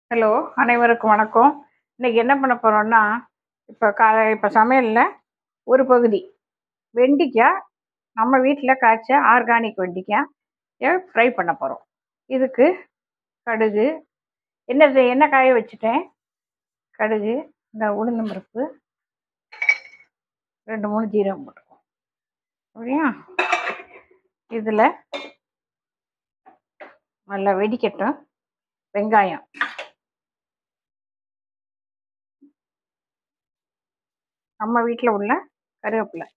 hello அனைவருக்கும் வணக்கம் இன்னைக்கு என்ன பண்ண போகிறோம்னா இப்போ கா இப்போ சமையலில் ஒரு பகுதி வெண்டிக்காய் நம்ம வீட்டில் காய்ச்ச ஆர்கானிக் வெண்டிக்காய் ஃப்ரை பண்ண போகிறோம் இதுக்கு கடுகு என்ன என்ன காய வச்சுட்டேன் கடுகு இந்த உளுந்தம் பருப்பு ரெண்டு மூணு ஜீரகம் போட்டுருக்கோம் சரியா இதில் நல்லா வெடிக்கட்டும் வெங்காயம் நம்ம வீட்டில் உள்ள கருவேப்பிலை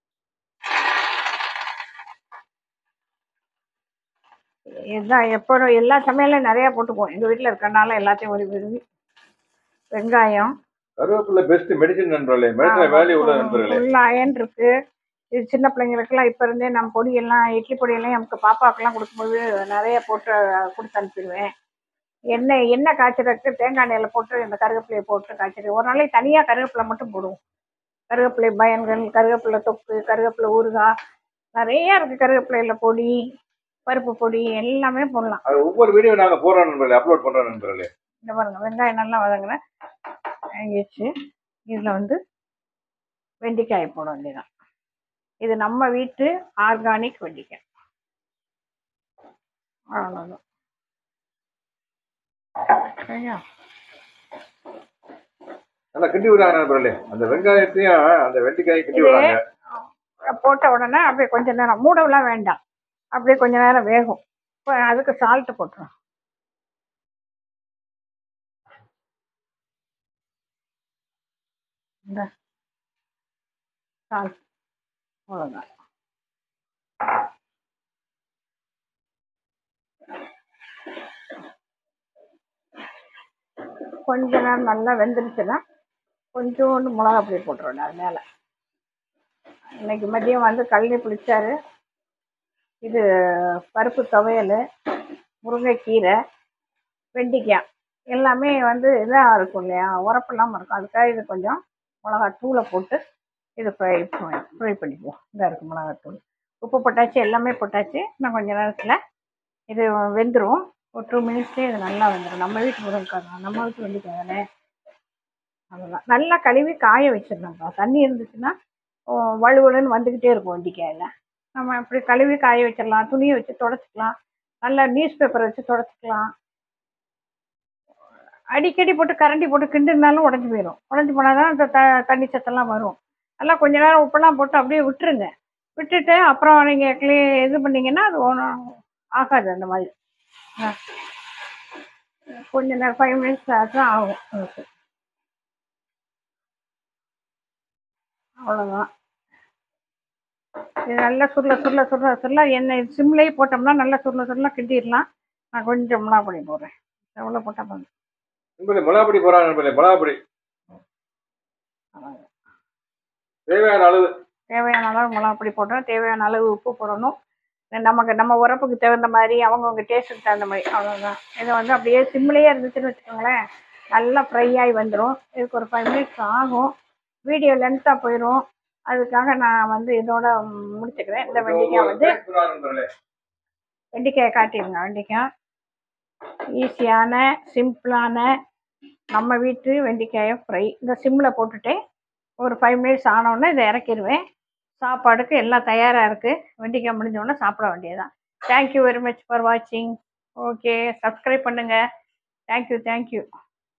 இதுதான் எப்போ எல்லா சமையலும் நிறையா போட்டுக்குவோம் எங்கள் வீட்டில் இருக்கறனால எல்லாத்தையும் ஒரு விரும்பி வெங்காயம் கருவேப்பிலை பெஸ்ட் மெடிசன் நண்பர்களே மெடிசன் வேல்யூ உள்ள நண்பர்களே உள்ள அயன் இருக்கு இது சின்ன பிள்ளைங்களுக்குலாம் இப்போ இருந்தே நம்ம பொடியெல்லாம் இட்லி பொடியெல்லாம் நமக்கு பாப்பாக்கெல்லாம் கொடுக்கும்போது நிறைய போட்டு கொடுத்து அனுப்பிடுவேன் எண்ணெய் எண்ணெய் காய்ச்சறதுக்கு தேங்காய் எண்ணெயில் போட்டு இந்த கருவேப்பிலையை போட்டு காய்ச்சிடுவேன் ஒரு நாளைக்கு தனியாக கருவேப்பிலை மட்டும் போடுவோம் கருவேப்பிலை பயன்கள் கருவேப்பிலை தொக்கு கருவேப்பிலை ஊறுகாய் நிறைய இருக்குது கருவேப்பிலையில் பொடி பருப்பு பொடி எல்லாமே போடலாம் அது ஒவ்வொரு வீடியோ நாங்க போடுறோம் நண்பர்களே அப்லோட் பண்றோம் நண்பர்களே இந்த பாருங்க வெங்காயம் நல்லா வதங்கினேன் வாங்கிச்சு இதில் வந்து வெண்டைக்காய் போட வேண்டியதான் இது நம்ம வீட்டு ஆர்கானிக் வெண்டைக்காய் அவ்வளோதான் சரியா நல்லா கிண்டி விடுறாங்க நண்பர்களே அந்த வெங்காயத்தையும் அந்த வெண்டிக்காயும் கிண்டி இது விடுறாங்க போட்ட உடனே அப்படியே கொஞ்ச நேரம் மூடவெல்லாம் வேண்டாம் அப்படியே கொஞ்ச நேரம் வேகும் இப்போ அதுக்கு சால்ட்டு போட்டுரும் இந்த சால்ட் அவ்வளோதான் கொஞ்ச நேரம் நல்லா வெந்துருச்சுன்னா கொஞ்சோண்டு மிளகா பொடி போட்டுருவேன் அது மேலே இன்னைக்கு மதியம் வந்து கழனி புளிச்சாரு இது பருப்பு துவையல் முருங்கைக்கீரை வெண்டிக்காய் எல்லாமே வந்து இதாக இருக்கும் இல்லையா உரப்பு இல்லாமல் இருக்கும் அதுக்காக இது கொஞ்சம் மிளகா தூளை போட்டு இது ஃப்ரை ஃப்ரை பண்ணிக்குவோம் இதாக இருக்குது மிளகாத்தூள் உப்பு போட்டாச்சு எல்லாமே போட்டாச்சு இன்னும் கொஞ்ச நேரத்தில் இது வெந்துடும் ஒரு டூ மினிட்ஸ்லேயே இது நல்லா வெந்துடும் நம்ம வீட்டு முருங்கைக்காய் தான் நம்ம வீட்டு வெண்டிக்காய் தானே அவ்வளோதான் நல்லா கழுவி காய வச்சிடணும்ப்பா தண்ணி இருந்துச்சுன்னா வலுவலுன்னு வந்துக்கிட்டே இருக்கும் வெண்டிக்காயில் நம்ம இப்படி கழுவி காய வச்சிடலாம் துணியை வச்சு தொடச்சிக்கலாம் நல்லா நியூஸ் பேப்பரை வச்சு தொடச்சிக்கலாம் அடிக்கடி போட்டு கரண்டி போட்டு கிண்டுனாலும் உடஞ்சி போயிடும் உடஞ்சி போனால் தான் அந்த த தண்ணி சத்தெல்லாம் வரும் நல்லா கொஞ்ச நேரம் உப்பெல்லாம் போட்டு அப்படியே விட்டுருங்க விட்டுட்டு அப்புறம் நீங்கள் க்ளீ இது பண்ணீங்கன்னா அது ஒன்றும் ஆகாது அந்த மாதிரி ஆ கொஞ்ச நேரம் ஃபைவ் மினிட்ஸ் தான் ஆகும் அதுக்கு அவ்வளோதான் இது நல்லா சுருள சுருள சுருள சுருள எண்ணெய் சிம்லேயே போட்டோம்னா நல்லா சுருள சுருள கிண்டிடலாம் நான் கொஞ்சம் மிளகா பொடி போடுறேன் எவ்வளோ போட்டால் போதும் நண்பர்களே மிளகாப்பொடி போறாங்க நண்பர்களே மிளகாப்பொடி தேவையான அளவு தேவையான அளவு மிளகா பொடி போடணும் தேவையான அளவு உப்பு போடணும் நமக்கு நம்ம உரப்புக்கு தகுந்த மாதிரி அவங்கவுங்க டேஸ்ட்டுக்கு தகுந்த மாதிரி அவ்வளோதான் இதை வந்து அப்படியே சிம்லேயே இருந்துச்சுன்னு வச்சுக்கோங்களேன் நல்லா ஃப்ரை ஆகி வந்துடும் இதுக்கு ஒரு ஃபைவ் மினிட்ஸ் ஆகும் வீடியோ லென்த்தாக போயிடும் அதுக்காக நான் வந்து இதோட முடிச்சுக்கிறேன் இந்த வெண்டைக்காய் வந்து நண்பர்களே வெண்டைக்காயை காட்டிடுங்க வெண்டைக்காய் ஈஸியான சிம்பிளான நம்ம வீட்டு வெண்டைக்காயை ஃப்ரை இந்த சிம்மில் போட்டுட்டு ஒரு ஃபைவ் மினிட்ஸ் ஆனோடனே இதை இறக்கிடுவேன் சாப்பாடுக்கு எல்லாம் தயாராக இருக்குது வெண்டைக்காய் முடிஞ்சோடனே சாப்பிட வேண்டியதுதான் தேங்க்யூ வெரி மச் ஃபார் வாட்சிங் ஓகே சப்ஸ்கிரைப் பண்ணுங்கள் தேங்க்யூ தேங்க்யூ